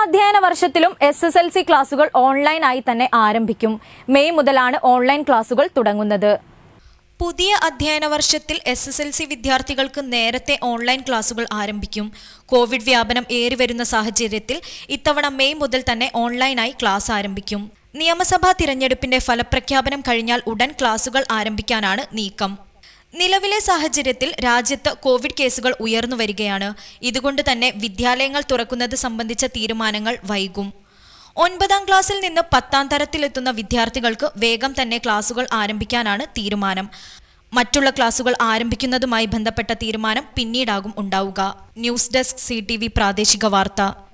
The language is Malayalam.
അധ്യയന വർഷത്തിലും എസ് എസ് എൽ സി ക്ലാസുകൾ ഓൺലൈനായി തന്നെ ആരംഭിക്കും മെയ് മുതലാണ് ഓൺലൈൻ ക്ലാസുകൾ തുടങ്ങുന്നത് പുതിയ അധ്യയന വർഷത്തിൽ എസ് എസ് എൽ സി വിദ്യാർത്ഥികൾക്ക് നേരത്തെ ഓൺലൈൻ ക്ലാസുകൾ ആരംഭിക്കും കോവിഡ് വ്യാപനം ഏറിവരുന്ന സാഹചര്യത്തിൽ ഇത്തവണ മെയ് മുതൽ തന്നെ ഓൺലൈനായി ക്ലാസ് ആരംഭിക്കും നിയമസഭാ തിരഞ്ഞെടുപ്പിന്റെ ഫലപ്രഖ്യാപനം കഴിഞ്ഞാൽ ഉടൻ ക്ലാസുകൾ ആരംഭിക്കാനാണ് നീക്കം നിലവിലെ സാഹചര്യത്തിൽ രാജ്യത്ത് കോവിഡ് കേസുകൾ ഉയർന്നു വരികയാണ് ഇതുകൊണ്ട് തന്നെ വിദ്യാലയങ്ങൾ തുറക്കുന്നത് സംബന്ധിച്ച തീരുമാനങ്ങൾ വൈകും ഒൻപതാം ക്ലാസ്സിൽ നിന്ന് പത്താം തരത്തിലെത്തുന്ന വിദ്യാർത്ഥികൾക്ക് വേഗം തന്നെ ക്ലാസുകൾ ആരംഭിക്കാനാണ് തീരുമാനം മറ്റുള്ള ക്ലാസുകൾ ആരംഭിക്കുന്നതുമായി ബന്ധപ്പെട്ട തീരുമാനം പിന്നീടാകും ഉണ്ടാവുക ന്യൂസ് ഡെസ്ക് സി പ്രാദേശിക വാർത്ത